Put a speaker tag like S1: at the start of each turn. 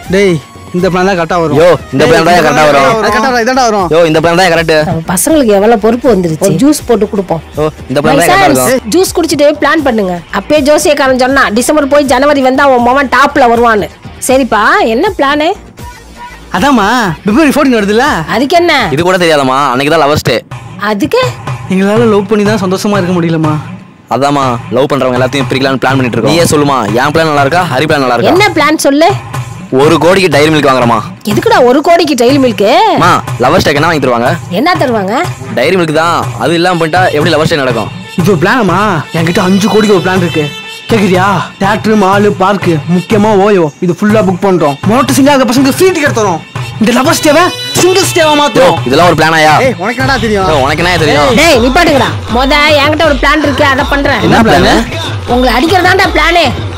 S1: டேய் இந்த பிளான் தான் கரெக்டா வரும்
S2: யோ, இந்த plan தான் correct ஆ வரும்.
S1: கரெக்டா வரும் இதாண்டா வரும்
S2: யோ இந்த பிளான் தான் கரெக்ட்
S3: நம்ம பசங்களுக்கு எவ்வளவு பொறுப்பு வந்துருச்சு ஜூஸ் போட்டு கொடுப்போம்
S2: ஓ இந்த பிளான் தான் கரெக்டா இருக்கும்
S3: ஜூஸ் குடிச்சிட்டு பிளான் பண்ணுங்க அப்பயே ஜோசியக்காரன் சொன்னா டிசம்பர் போய் ஜனவரி வந்தா அவன் மகன் டாப்ல வருவான்னு சரிப்பா என்ன பிளானு
S1: அதாம்மா பிப்ரவரி ஃபோர்டீன் வருதுல்ல
S3: அதுக்கு என்ன
S2: இது கூட தெரியாதம்மா அன்னைக்கு தான் லவர்ஸ் டே
S3: அதுக்கு
S1: எங்களால லவ் பண்ணி தான் சந்தோஷமா இருக்க முடியலம்மா
S2: அதாம்மா லவ் பண்றவங்க எல்லாத்தையும் பிரிக்கலாம்னு பிளான் பண்ணிட்டு இருக்கோம் நீயே சொல்லுமா என் பிளான் நல்லா இருக்கா ஹரி பிளான் நல்லா இருக்கா
S3: என்ன பிளான் சொல்லு
S2: ஒரு கோடிக்கு டைரி மில்க் வாங்குறமா
S3: எதுக்குடா ஒரு கோடிக்கு டெய்லி மில்க்கு
S2: மா லவர்ஸ் டேக்கு என்ன வாங்கி தருவாங்க
S3: என்ன தருவாங்க
S2: டைரி மில்க் தான் அது இல்லாம பண்ணிட்டா எப்படி லவர்ஸ் டே நடக்கும்
S1: இப்போ பிளானமா என்கிட்ட அஞ்சு கோடிக்கு ஒரு பிளான் இருக்கு கேக்குறியா தியேட்டர் மாலு பார்க்கு முக்கியமா ஓயோ இது ஃபுல்லா புக் பண்றோம் மோட்டர் சிங்கா இருக்க பசங்க ஃப்ரீ டிக்கெட் தரோம் இந்த லவர் ஸ்டேவை சிங்கிள் ஸ்டேவா
S2: யோ
S1: மாத்துறோம்
S2: இதெல்லாம் ஒரு பிளானாயா
S1: ஏய் உனக்கு என்னடா தெரியும்
S2: யோ, உனக்கு என்ன தெரியும்
S3: டேய் நிப்பாட்டுங்கடா மொத என்கிட்ட ஒரு பிளான் இருக்கு அதை பண்றேன்
S2: என்ன பிளான்
S3: உங்களை அடிக்கிறதாண்டா பிளானே